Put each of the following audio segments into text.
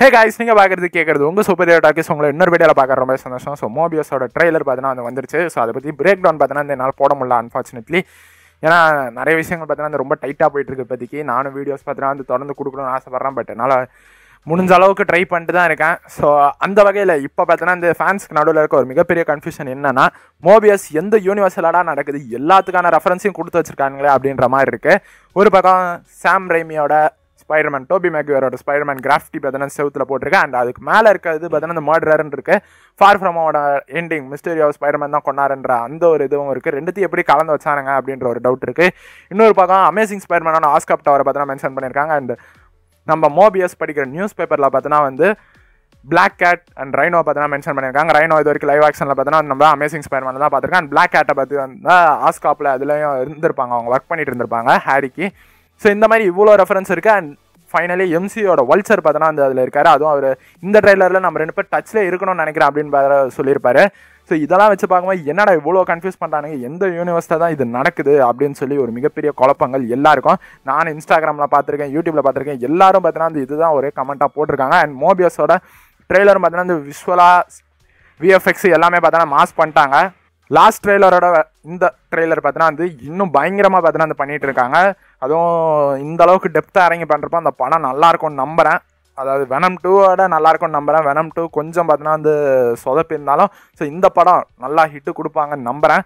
hey guys நீங்கள் பார்க்குறது கேட்குறது உங்கள் சூப்பர் ஹீரோ டாக்கிஸ் உங்களை இன்னொரு வீடியோவில் பார்க்குற ரொம்ப சந்தோஷம் ஸோ மோபியஸோட ட்ரெய்லர் பார்த்தீங்கன்னா அது வந்துருச்சு ஸோ அதை பற்றி பிரேக் டவுன் பார்த்தீங்கன்னா என்னால் போட முடியல அன்ஃபார்ச்சுனேட்லி ஏன்னா நிறைய விஷயங்கள் பார்த்தீங்கன்னா அது ரொம்ப டைட்டாக போயிட்டு இருக்கு இப்போதைக்கு நானும் வீடியோஸ் பார்த்தீங்கன்னா வந்து தொடர்ந்து கொடுக்கணும்னு ஆசைப்பட்றேன் பட் என்னால் முடிஞ்ச அளவுக்கு ட்ரை பண்ணிட்டு தான் இருக்கேன் ஸோ அந்த வகையில் இப்போ பார்த்தீங்கன்னா இந்த ஃபேன்ஸ்க்கு நடுவில் இருக்க ஒரு மிகப்பெரிய கன்ஃபியூஷன் என்னன்னா மோபியஸ் எந்த யூனிவர்சலாக நடக்குது எல்லாத்துக்கான ரெஃபரன்ஸையும் கொடுத்து வச்சிருக்காங்களே அப்படின்ற மாதிரி இருக்கு ஒரு பக்கம் சாம் ரைமியோட ஸ்பைடர்மேன் டோபி மேக்யூரோட ஸ்பைடர்மேன் கிராஃப்டி பார்த்தீங்கன்னா செவுத்தில் போட்டிருக்கேன் அண்ட் அதுக்கு மேலே இருக்கிறது பார்த்தீங்கன்னா இந்த மர்டரர்னு இருக்கு ஃபார் ஃப்ரமோட எண்டிங் மிஸ்டீரியோ ஸ்பைடர்மேன் தான் கொண்டாருன்ற அந்த ஒரு இதுவும் இருக்குது ரெண்டுத்தையும் எப்படி கலந்து வச்சானுங்க அப்படின்ற ஒரு டவுட் இருக்குது இன்னொரு பக்கம் அமேசிங் ஸ்பைடர்மேனான ஆஸ்காப் டவரை பார்த்தீங்கன்னா மென்ஷன் பண்ணியிருக்காங்க அண்ட் நம்ம மோபியஸ் படிக்கிற நியூஸ் பேப்பரில் பார்த்தீங்கன்னா வந்து பிளாக் கேட் அண்ட் ரைனோ பார்த்தீங்கன்னா மென்ஷன் பண்ணியிருக்காங்க ரைனோ இது வரைக்கும் லைவ் ஆக்ஷனில் பார்த்தீங்கன்னா நம்ம அமேசிங் ஸ்பைடர்மேன் தான் பார்த்துருக்கேன் அண்ட் பிளாக் கேட்டை பற்றி வந்து ஆஸ்காப்பில் அதுலேயும் இருந்திருப்பாங்க அவங்க ஒர்க் பண்ணிட்டு இருந்திருப்பாங்க ஹாரிக்கு ஸோ இந்த மாதிரி இவ்வளோ ரெஃபரன்ஸ் இருக்குது அண்ட் ஃபைனலி எம்சியோட வல்ச்சர் பார்த்தோன்னா அந்த அதில் இருக்காரு அதுவும் அவர் இந்த ட்ரெய்லரில் நம்ம ரெண்டு பேர் டச்சில் இருக்கணும்னு நினைக்கிறேன் அப்படின்னு வேற சொல்லியிருப்பாரு ஸோ இதெல்லாம் வச்சு பார்க்கும்போது என்னடா இவ்வளோ கன்ஃபியூஸ் பண்ணுறானுங்க எந்த யூனிவர்ஸில் தான் இது நடக்குது அப்படின்னு சொல்லி ஒரு மிகப்பெரிய குழப்பங்கள் எல்லாருக்கும் நான் இன்ஸ்டாகிராமில் பார்த்துருக்கேன் யூடியூப்பில் பார்த்துருக்கேன் எல்லாரும் பார்த்தீங்கன்னா அந்த இதுதான் ஒரே கமெண்ட்டாக போட்டிருக்காங்க அண்ட் மோபியஸோட ட்ரெய்லரும் பார்த்தீங்கன்னா இந்த விஷுவலாக விஎஃப்எக்ஸ் எல்லாமே பார்த்தோன்னா மாஸ் பண்ணிட்டாங்க லாஸ்ட் ட்ரெய்லரோட இந்த ட்ரெய்லர் பார்த்தீங்கன்னா வந்து இன்னும் பயங்கரமாக பார்த்தீங்கன்னா வந்து பண்ணிட்டு இருக்காங்க அதுவும் இந்த அளவுக்கு டெப்த்தாக இறங்கி பண்ணுறப்போ அந்த படம் நல்லா இருக்கும்னு நம்புகிறேன் அதாவது வெனம் டூவோட நல்லா இருக்கும்னு நம்புகிறேன் வெனம் டூ கொஞ்சம் பார்த்தீங்கன்னா வந்து சொதப்பிருந்தாலும் ஸோ இந்த படம் நல்லா ஹிட்டு கொடுப்பாங்கன்னு நம்புகிறேன்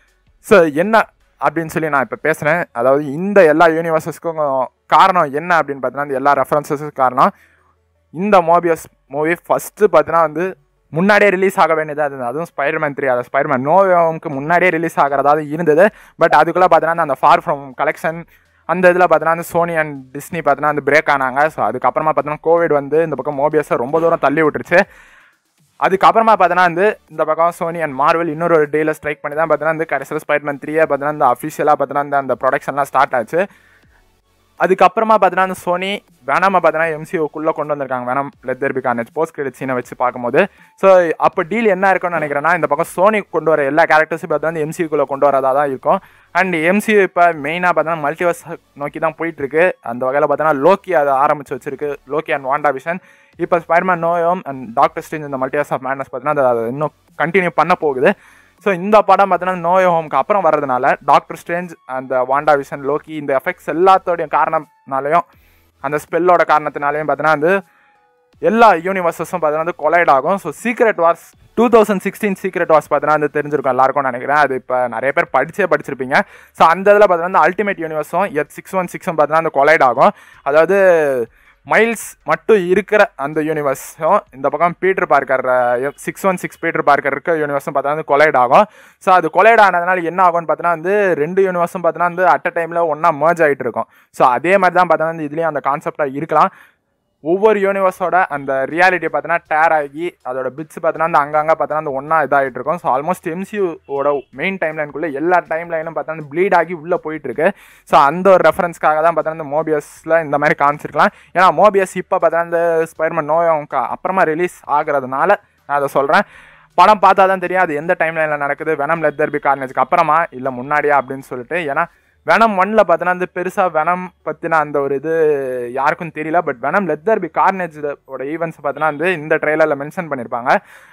ஸோ என்ன அப்படின்னு சொல்லி நான் இப்போ பேசுகிறேன் அதாவது இந்த எல்லா யூனிவர்சஸ்க்கும் காரணம் என்ன அப்படின்னு பார்த்தீங்கன்னா இந்த எல்லா ரெஃபரன்சஸுக்கும் காரணம் இந்த மோபியஸ் மூவி ஃபஸ்ட்டு பார்த்தீங்கன்னா வந்து முன்னாடியே ரிலீஸ் ஆக வேண்டியதாக இருந்தது அதுவும் ஸ்பைடர்மேன் த்ரீ அது ஸ்பைடர்மேன் நோவுக்கு முன்னாடியே ரிலீஸ் ஆகிறதா இருந்தது பட் அதுக்குள்ளே பார்த்தீங்கன்னா அந்த ஃபார் ஃப்ரம் கலெக்ஷன் அந்த இதில் பார்த்தீங்கன்னா அந்த சோனி அண்ட் டிஸ்னி பார்த்தீங்கன்னா வந்து பிரேக் ஆனாங்க ஸோ அதுக்கப்புறமா பார்த்தீங்கன்னா கோவிட் வந்து இந்த பக்கம் மோபியஸை ரொம்ப தூரம் தள்ளி விட்டுருச்சு அதுக்கப்புறமா பார்த்தீங்கன்னா வந்து இந்த பக்கம் சோனி அண்ட் மார்வல் இன்னொரு ஒரு டேல ஸ்ட்ரைக் பண்ணி தான் பார்த்தீங்கன்னா வந்து கடைசியில் ஸ்பைடர்மேன் த்ரீயே பார்த்தீங்கன்னா இந்த அஃபிஷியலாக பார்த்தீங்கன்னா இந்த அந்த ப்ரொடக்ஷன்லாம் ஸ்டார்ட் ஆச்சு அதுக்கப்புறமா பார்த்தீங்கன்னா அந்த சோனி வேணாமா பார்த்தீங்கன்னா எம்சிஓக்குள்ளே கொண்டு வந்திருக்காங்க வேணாம் let there be Carnage post credit சீனை வச்சு பார்க்கும்போது ஸோ அப்போ டீல் என்ன இருக்கும்னு நினைக்கிறேன்னா இந்த பக்கம் சோனி கொண்டு வர எல்லா கேரக்டர்ஸும் பார்த்தீங்கன்னா எம்சிக்குள்ளே கொண்டு வரதா தான் இருக்கும் அண்ட் எம்சியூ இப்போ மெயினாக பார்த்தீங்கன்னா மல்டிவர்ஸ் நோக்கி தான் போயிட்டுருக்கு அந்த வகையில் பார்த்தீங்கன்னா லோக்கி அதை ஆரம்பிச்சு வச்சிருக்கு லோக்கி அண்ட் வாண்டா விஷன் இப்போ ஸ்பைர்மேன் நோயம் அண்ட் டாக்டர் ஸ்டேஞ்ச் இந்த மல்டிவர்ஸ் ஆஃப் மேட்னஸ் பார்த்தீங்கன்னா அதை இன்னும் கண்டினியூ பண்ண போகுது ஸோ இந்த படம் பார்த்தீங்கன்னா நோயோ ஹோம்க்கு அப்புறம் வர்றதுனால டாக்டர் ஸ்ட்ரேஞ்ச் அந்த வாண்டா விஷன் லோக்கி இந்த எஃபெக்ட்ஸ் எல்லாத்தோடைய காரணம்னாலையும் அந்த ஸ்பெல்லோட காரணத்தினாலையும் பார்த்தீங்கன்னா வந்து எல்லா யூனிவர்சஸும் பார்த்தீங்கன்னா வந்து கொலைட் ஆகும் so Secret Wars two thousand sixteen Secret Wars பார்த்தீங்கன்னா வந்து தெரிஞ்சிருக்கும் எல்லாருக்கும் நினைக்கிறேன் அது இப்போ நிறைய பேர் படிச்சே படிச்சிருப்பீங்க ஸோ அந்த இதில் பார்த்தீங்கன்னா அல்டிமேட் யூனிவர்ஸும் எத் சிக்ஸ் ஒன் சிக்ஸும் பார்த்தீங்கன்னா அந்த கொலைட் ஆகும் அதாவது மைல்ஸ் மட்டும் இருக்கிற அந்த யூனிவர்ஸும் இந்த பக்கம் Peter Parker six one six Peter Parker இருக்க யூனிவர்ஸும் பார்த்தா வந்து கொலைட் ஆகும் ஸோ அது கொலைட் ஆனதுனால என்ன ஆகும்னு பார்த்தீங்கன்னா வந்து ரெண்டு யூனிவர்ஸும் பார்த்தீங்கன்னா வந்து அட் அ டைமில் ஒன்றா merge ஆகிட்டு இருக்கும் ஸோ அதே மாதிரி தான் பார்த்தீங்கன்னா வந்து இதுலேயும் அந்த கான்செப்டாக இருக்கலாம் ஒவ்வொரு யூனிவர்ஸோட அந்த ரியாலிட்டியை பார்த்தீங்கன்னா டேர் ஆகி அதோட பிட்ஸ் பார்த்தீங்கன்னா அந்த அங்கங்கே பார்த்தீங்கன்னா அந்த ஒன்றா இதாகிட்டு இருக்கும் ஸோ ஆல்மோஸ்ட் எம்சியூவோட மெயின் டைம் லைனுக்குள்ளே எல்லா டைம் லைனும் பார்த்தீங்கன்னா ப்ளீட் ஆகி உள்ளே போயிட்டு இருக்கு ஸோ அந்த ஒரு ரெஃபரன்ஸ்க்காக தான் பார்த்தீங்கன்னா இந்த மோபியஸில் இந்த மாதிரி காமிச்சிருக்கலாம் ஏன்னா மோபியஸ் இப்போ பார்த்தீங்கன்னா இந்த ஸ்பைர்மன் நோயம்க்கு அப்புறமா ரிலீஸ் ஆகுறதுனால நான் அதை சொல்கிறேன் படம் பார்த்தா தான் தெரியும் அது எந்த டைம் லைனில் நடக்குது வெனம் லெட் தெர் பி கார்னேஜ்க்கு அப்புறமா இல்லை முன்னாடியா அப்படின்னு சொல்லிட்டு ஏன்னா வெனம் ஒன்ல பார்த்தீங்கன்னா வந்து பெருசாக வெனம் பற்றின அந்த ஒரு இது யாருக்கும் தெரியல but Venom let there be Carnage ஓட ஈவெண்ட்ஸ் பார்த்தீங்கன்னா வந்து இந்த ட்ரெய்லரில் மென்ஷன் பண்ணியிருப்பாங்க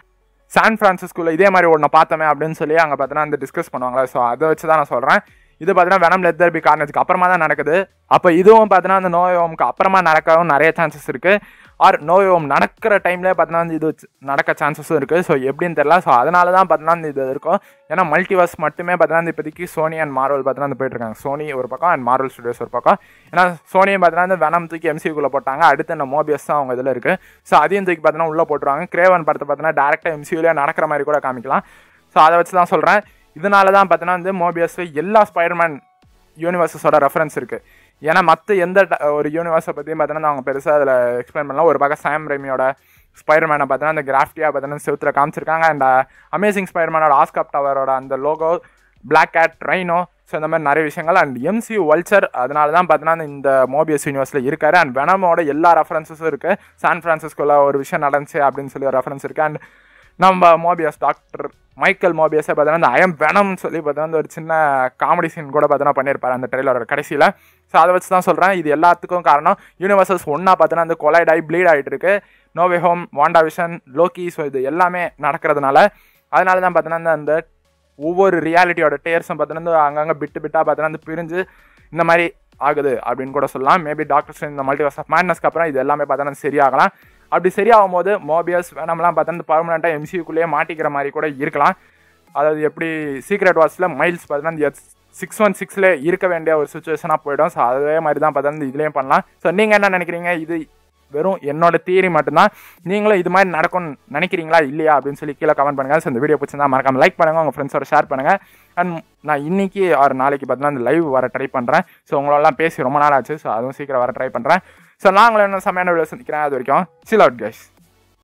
சான் ஃப்ரான்சிஸ்கோவில் இதே மாதிரி ஒன்று பார்த்தோமே அப்படின்னு சொல்லி அங்கே பார்த்தீங்கன்னா வந்து டிஸ்கஸ் பண்ணுவாங்களே ஸோ அதை வச்சு தான் நான் சொல்கிறேன் இது பார்த்தீங்கன்னா வெனம் லெட் தெர் பி கார்னேஜ்க்கு அப்புறமா தான் நடக்குது அப்போ இதுவும் பார்த்தீங்கன்னா அந்த நோயோமுக்கு அப்புறமா நடக்கவும் நிறைய சான்சஸ் இருக்குது ஆர் நோயோம் நடக்கிற டைம்லேயே பார்த்தீங்கன்னா வந்து இது வச்சு நடக்க சான்சஸும் இருக்குது ஸோ எப்படின்னு தெரியல ஸோ அதனால தான் பார்த்தீங்கன்னா வந்து இது இருக்கும் ஏன்னா மல்டிவர்ஸ் மட்டுமே பார்த்தீங்கன்னா வந்து இப்போதைக்கு சோனி அண்ட் மார்வல் பார்த்தீங்கன்னா வந்து போயிட்டு இருக்காங்க சோனி ஒரு பக்கம் அண்ட் மார்வல் ஸ்டுடியோஸ் ஒரு பக்கம் ஏன்னா சோனியும் பார்த்தீங்கன்னா வந்து வெனம் தூக்கி எம்சிக்குள்ளே போட்டாங்க அடுத்து இந்த மோபியஸ் தான் அவங்க இதில் இருக்குது ஸோ அதையும் தூக்கி பார்த்தீங்கன்னா உள்ளே போட்டுருவாங்க கிரேவன் படத்தை பார்த்தீங்கன்னா டேரெக்டாக எம்சியூலேயே நடக்கிற மாதிரி கூட காமிக்கலாம் ஸோ அதை வச்சு தான் சொல்கிறேன் இதனால தான் பார்த்தீங்கன்னா வந்து மோபியஸ் எல்லா ஸ்பைடர்மேன் யூனிவர்சஸோட ரெஃபரன்ஸ் இருக்குது ஏன்னா மற்ற எந்த ட- ஒரு யூனிவர்ஸை பற்றியும் பார்த்தீங்கன்னா அவங்க பெருசாக அதில் எக்ஸ்பிளைன் பண்ணலாம் ஒரு பக்கம் சாம் ரெமியோட ஸ்பைடர்மேனை பார்த்தீங்கன்னா அந்த கிராஃப்டியாக பார்த்தீங்கன்னா செவுத்தில் காமிச்சிருக்காங்க அண்ட் அமேசிங் ஸ்பைடர்மேனோட ஆஸ்காப் டவரோட அந்த logo Black Cat Rhino so இந்த மாதிரி நிறைய விஷயங்கள் அண்ட் எம்சி வல்ச்சர் அதனால தான் பார்த்தீங்கன்னா இந்த மோபியஸ் யூனிவர்ஸில் இருக்காரு அண்ட் வெனமோட எல்லா ரெஃபரன்ஸஸும் இருக்குது சான் ஃப்ரான்சிஸ்கோவில் ஒரு விஷயம் நடந்துச்சு அப்படின்னு சொல்லி ஒரு ரெஃபரன்ஸ் இருக்குது அண்ட் நம்ம மோபியஸ் டாக்டர் மைக்கேல் மோபியஸை பார்த்தீங்கன்னா அந்த ஐஎம் வெனம்னு சொல்லி பார்த்தீங்கன்னா ஒரு சின்ன காமெடி சீன் கூட பார்த்தீங்கன்னா பண்ணியிருப்பாரு அந்த ட்ரெய்லரோட கடைசியில் ஸோ அதை வச்சு தான் சொல்கிறேன் இது எல்லாத்துக்கும் காரணம் யூனிவர்சஸ் ஒன்றா பார்த்தீங்கன்னா வந்து கொலைட் ஆகி ப்ளீட் ஆகிட்டு இருக்கு no way home Wanda Vision Loki so இது எல்லாமே நடக்கிறதுனால அதனால தான் பார்த்தீங்கன்னா அந்த ஒவ்வொரு ரியாலிட்டியோட டேர்ஸும் பார்த்தீங்கன்னா அங்கங்கே பிட்டு பிட்டாக பார்த்தீங்கன்னா வந்து பிரிஞ்சு இந்த மாதிரி ஆகுது அப்படின்னு கூட சொல்லலாம் மேபி டாக்டர்ஸ் இந்த மல்டிவர்ஸ் ஆஃப் மேட்னஸ்க்கு அப்புறம் இது எல்லாமே பார்த்தீங்கன்னா சரியாகலாம் அப்படி சரியாகும் போது மோபியஸ் வேணாம்லாம் பார்த்தீங்கன்னா பர்மனெண்ட்டாக எம்சியூக்குள்ளேயே மாட்டிக்கிற மாதிரி கூட இருக்கலாம் அதாவது எப்படி சீக்ரெட் வாட்ஸில் மைல்ஸ் பார்த்தீங்கன்னா சிக்ஸ் ஒன் சிக்ஸில் இருக்க வேண்டிய ஒரு சுச்சுவேஷனாக போயிடும் ஸோ அதே மாதிரி தான் பார்த்தீங்கன்னா இதுலேயும் பண்ணலாம் ஸோ நீங்கள் என்ன நினைக்கிறீங்க இது வெறும் என்னோட தியரி மட்டும்தான் நீங்களும் இது மாதிரி நடக்கும்னு நினைக்கிறீங்களா இல்லையா அப்படின்னு சொல்லி கீழே கமெண்ட் பண்ணுங்கள் ஸோ இந்த வீடியோ பிடிச்சிருந்தா மறக்காம லைக் பண்ணுங்கள் உங்கள் ஃப்ரெண்ட்ஸோட ஷேர் பண்ணுங்கள் அண்ட் நான் இன்னைக்கு ஒரு நாளைக்கு பார்த்தீங்கன்னா இந்த லைவ் வர ட்ரை பண்ணுறேன் ஸோ உங்களெல்லாம் பேசி ரொம்ப நாள் ஆச்சு ஸோ அதுவும் சீக்கிரம் வர ட்ரை பண்ணுறேன் ஸோ நான் உங்களை என்ன செம்மையான வீடியோ சந்திக்கிறேன் அது வரைக்கும் சில் அவுட் கைஸ்